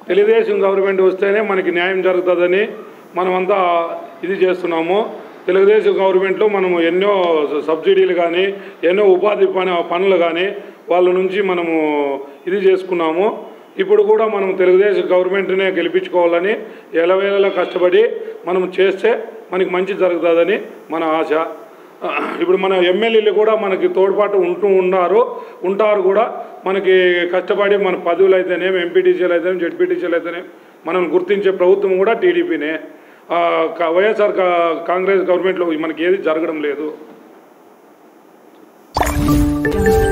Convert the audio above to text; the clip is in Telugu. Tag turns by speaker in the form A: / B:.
A: తెలుగుదేశం గవర్నమెంట్ వస్తేనే మనకి న్యాయం జరుగుతుందని మనమంతా ఇది చేస్తున్నాము తెలుగుదేశం గవర్నమెంట్లో మనము ఎన్నో సబ్సిడీలు కానీ ఎన్నో ఉపాధి పని పనులు కానీ వాళ్ళ నుంచి మనము ఇది చేసుకున్నాము ఇప్పుడు కూడా మనం తెలుగుదేశం గవర్నమెంట్నే గెలిపించుకోవాలని ఎలవేళలా కష్టపడి మనం చేస్తే మనకి మంచి జరుగుతుందని మన ఆశ ఇప్పుడు మన ఎమ్మెల్యేలు కూడా మనకి తోడ్పాటు ఉంటూ ఉన్నారు ఉంటారు కూడా మనకి కష్టపడి మన పదవులు అయితేనేమి ఎంపీటీసీలు అయితేనేమి జెడ్పీటీసీలు అయితేనేమి మనం గుర్తించే ప్రభుత్వం కూడా టీడీపీనే ఆ, క- వైఎస్ఆర్ కా- కాంగ్రెస్ గవర్నమెంట్లో మనకి ఏది జరగడం లేదు
B: Don't